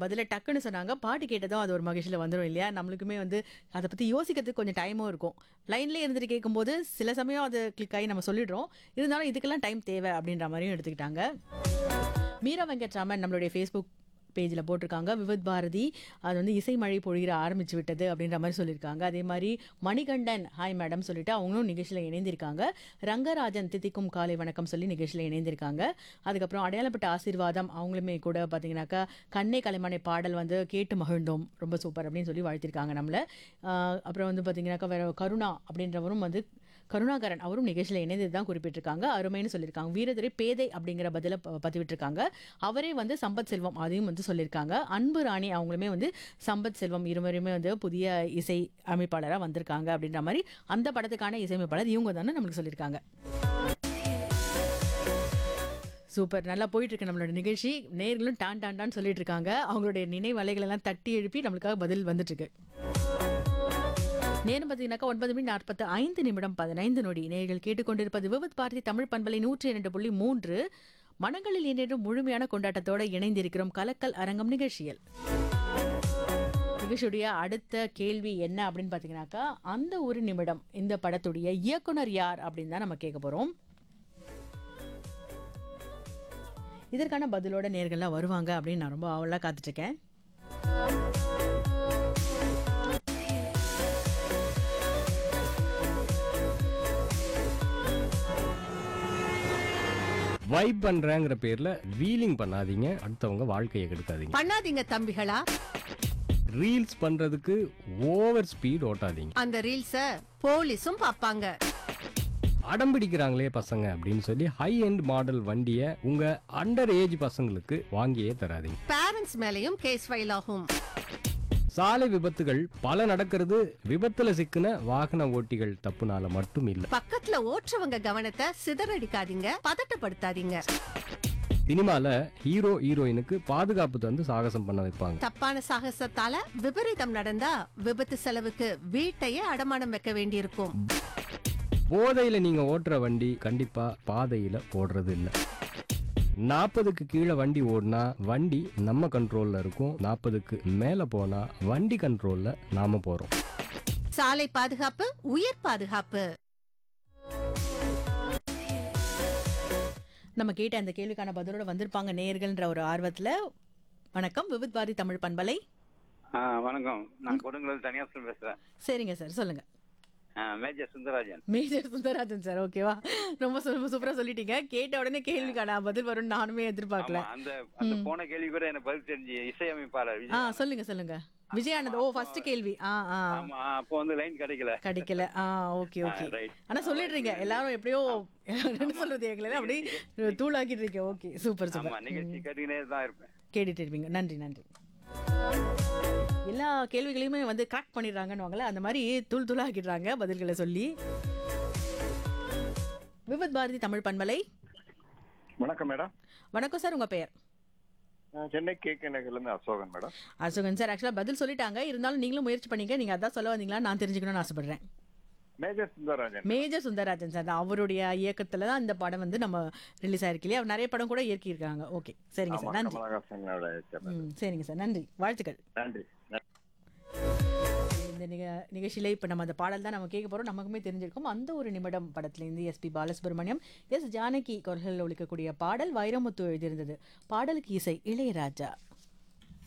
பதில டக்குன்னு சொன்னாங்க பாட்டு கேட்டதும் அது ஒரு மகிழ்ச்சியில் வந்துடும் இல்லையா நம்மளுக்குமே வந்து அதை பற்றி யோசிக்கிறதுக்கு கொஞ்சம் டைமும் இருக்கும் லைன்லேயே இருந்துட்டு கேட்கும்போது சில சமயம் அது கிளிக் ஆகி நம்ம சொல்லிடுறோம் இருந்தாலும் இதுக்கெல்லாம் டைம் தேவை அப்படின்ற மாதிரியும் எடுத்துக்கிட்டாங்க மீரா வெங்கட்ராமன் நம்மளுடைய ஃபேஸ்புக் பேஜில் போட்டிருக்காங்க விவித் பாரதி அது வந்து இசை மழை பொழிகிற ஆரம்பிச்சு விட்டது அப்படின்ற மாதிரி சொல்லியிருக்காங்க அதே மாதிரி மணிகண்டன் ஹாய் மேடம் சொல்லிட்டு அவங்களும் நிகழ்ச்சியில் இணைந்திருக்காங்க ரங்கராஜன் தித்திக்கும் காலை வணக்கம் சொல்லி நிகழ்ச்சியில் இணைந்திருக்காங்க அதுக்கப்புறம் அடையாளப்பட்ட ஆசீர்வாதம் அவங்களுமே கூட பார்த்தீங்கன்னாக்கா கண்ணே கலைமனை பாடல் வந்து கேட்டு மகிழ்ந்தோம் ரொம்ப சூப்பர் அப்படின்னு சொல்லி வாழ்த்திருக்காங்க நம்மளை ஆஹ் அப்புறம் வந்து பார்த்தீங்கன்னாக்கா வேற கருணா அப்படின்றவரும் வந்து கருணாகரன் அவரும் நிகழ்ச்சியில் இணைந்து தான் குறிப்பிட்டிருக்காங்க அருமைன்னு சொல்லியிருக்காங்க வீரதுரை பேதை அப்படிங்கிற பதில ப- பதிவிட்டிருக்காங்க அவரே வந்து சம்பத் செல்வம் அதையும் வந்து சொல்லியிருக்காங்க அன்பு ராணி அவங்களுமே வந்து சம்பத் செல்வம் இருவருமே வந்து புதிய இசை அமைப்பாளராக வந்திருக்காங்க அப்படின்ற மாதிரி அந்த படத்துக்கான இசையமைப்பாளர் இவங்க தானே நம்மளுக்கு சொல்லியிருக்காங்க சூப்பர் நல்லா போயிட்டு இருக்கு நம்மளோட நிகழ்ச்சி நேர்களும் டான் டான் டான் சொல்லிட்டு இருக்காங்க அவங்களுடைய நினைவலைகள் எல்லாம் தட்டி எழுப்பி நம்மளுக்காக பதில் வந்துட்டு இருக்கு நேரம் பார்த்தீங்கன்னாக்கா ஒன்பது மணி நாற்பத்து ஐந்து நிமிடம் பதினைந்து நொடி நேர்கள் கேட்டுக்கொண்டிருப்பது விவத் பாரதி தமிழ் பண்பலை நூற்றி இரண்டு புள்ளி மூன்று மனங்களில் என்றும் முழுமையான கொண்டாட்டத்தோடு இணைந்திருக்கிறோம் கலக்கல் அரங்கம் நிகழ்ச்சியில் நிகழ்ச்சியுடைய அடுத்த கேள்வி என்ன அப்படின்னு பார்த்தீங்கன்னாக்கா அந்த ஒரு நிமிடம் இந்த படத்துடைய இயக்குனர் யார் அப்படின்னு தான் நம்ம கேட்க போகிறோம் இதற்கான பதிலோட நேர்கள்லாம் வருவாங்க அப்படின்னு நான் ரொம்ப ஆவலாக காத்துட்ருக்கேன் வைப் பண்றேங்கிற பேர்ல வீலிங் பண்ணாதீங்க அடுத்தவங்க வாழ்க்கையை கெடுக்காதீங்க பண்ணாதீங்க தம்பிகளா ரீல்ஸ் பண்றதுக்கு ஓவர் ஸ்பீட் ஓட்டாதீங்க அந்த ரீல்ஸ போலீஸும் பாப்பாங்க அடம் பிடிக்கிறாங்களே பசங்க அப்படின்னு சொல்லி ஹை எண்ட் மாடல் வண்டியை உங்க அண்டர் ஏஜ் பசங்களுக்கு வாங்கியே தராதீங்க பேரண்ட்ஸ் மேலயும் கேஸ் ஃபைல் ஆகும் சாலை விபத்துகள் பல நடக்கிறது விபத்துல சிக்கின வாகன ஓட்டிகள் தப்புனால மட்டும் இல்ல பக்கத்துல ஓட்டுறவங்க கவனத்தை சிதறடிக்காதீங்க பதட்டப்படுத்தாதீங்க சினிமால ஹீரோ ஹீரோயினுக்கு பாதுகாப்பு தந்து சாகசம் பண்ண வைப்பாங்க தப்பான சாகசத்தால விபரீதம் நடந்தா விபத்து செலவுக்கு வீட்டையே அடமானம் வைக்க வேண்டியிருக்கும் போதையில நீங்க ஓட்டுற வண்டி கண்டிப்பா பாதையில ஓடுறது இல்ல நாற்பதுக்கு கீழே வண்டி ஓடினா வண்டி நம்ம கண்ட்ரோல்ல இருக்கும் நாற்பதுக்கு மேல போனா வண்டி கண்ட்ரோல்ல நாம போறோம் சாலை பாதுகாப்பு உயிர் பாதுகாப்பு நம்ம கேட்ட அந்த கேள்விக்கான பதிலோட வந்திருப்பாங்க நேயர்கள்ன்ற ஒரு ஆர்வத்துல வணக்கம் விவித் பாரதி தமிழ் பண்பலை ஆ வணக்கம் நான் கொடுங்கல் தனியார் பேசுறேன் சரிங்க சார் சொல்லுங்க ஆ, major Sundararajan major Sundararajan sir ஓகேவா ரொம்ப சு- சூப்பரா சொல்லிட்டீங்க கேட்ட உடனே கேள்விக்கான பதில் வரும்னு நானுமே எதிர்பார்க்கல ஆமா அந்த அந்த போன கேள்வி கூட எனக்கு பதில் தெரிஞ்சு இசையமைப்பாளர் ஆ விஜய் சொல்லுங்க சொல்லுங்க விஜயானந்த் ஓ ஃபர்ஸ்ட் கேள்வி ஆ ஆ ஆமா அப்போ வந்து லைன் கிடைக்கல கிடைக்கல ஆ ஓகே ஓகே ரைட் ஆனா சொல்லிடுறீங்க எல்லாரும் எப்படியோ என்ன சொல்றது எங்களை அப்படியே தூளாக்கிடுறீங்க ஓகே சூப்பர் ஆமா சூப்பர் நிகழ்ச்சி கேட்டுக்கினே தான் இருப்பேன் கேட்டுட்டு இருப்பீங்க நன்றி நன்றி எல்லா கேள்விகளையுமே வந்து கிராக் பண்ணிடுறாங்கன்னு அந்த மாதிரி தூள் தூளாக்கிடுறாங்க பதில்களை சொல்லி விவித் பாரதி தமிழ் பண்பலை வணக்கம் மேடம் வணக்கம் சார் உங்க பெயர் நான் சென்னை கே கே நகர்லேருந்து அசோகன் மேடம் அசோகன் சார் ஆக்சுவலாக பதில் சொல்லிட்டாங்க இருந்தாலும் நீங்களும் முயற்சி பண்ணீங்க நீங்க அதான் சொல்ல வந்தீங்களா நான் தெரிஞ்சுக்கணும்னு ஆசைப்படுறேன் major Sundararajan major Sundararajan sir தான் அவருடைய இயக்கத்துல தான் இந்த படம் வந்து நம்ம ரிலீஸ் ஆயிருக்கு இல்லையா அவர் நிறைய படம் கூட இயக்கியிருக்காங்க ஓகே சரிங்க ஆமா சார் நன்றி கமலஹாசனோட சேர்ந்தது. ம் சரிங்க சார் நன்றி வாழ்த்துக்கள் நன்றி நன்றி. இந்த நிக நிகழ்ச்சியில இப்போ நம்ம அந்த பாடல் தான் நம்ம கேட்க போறோம் நமக்குமே தெரிஞ்சிருக்கும் அந்த ஒரு நிமிடம் படத்துலேருந்து எஸ்பி பாலசுப்ரமணியம் எஸ் ஜானகி குரல்களில் ஒழிக்கக்கூடிய பாடல் வைரமுத்து எழுதியிருந்தது பாடலுக்கு இசை இளையராஜா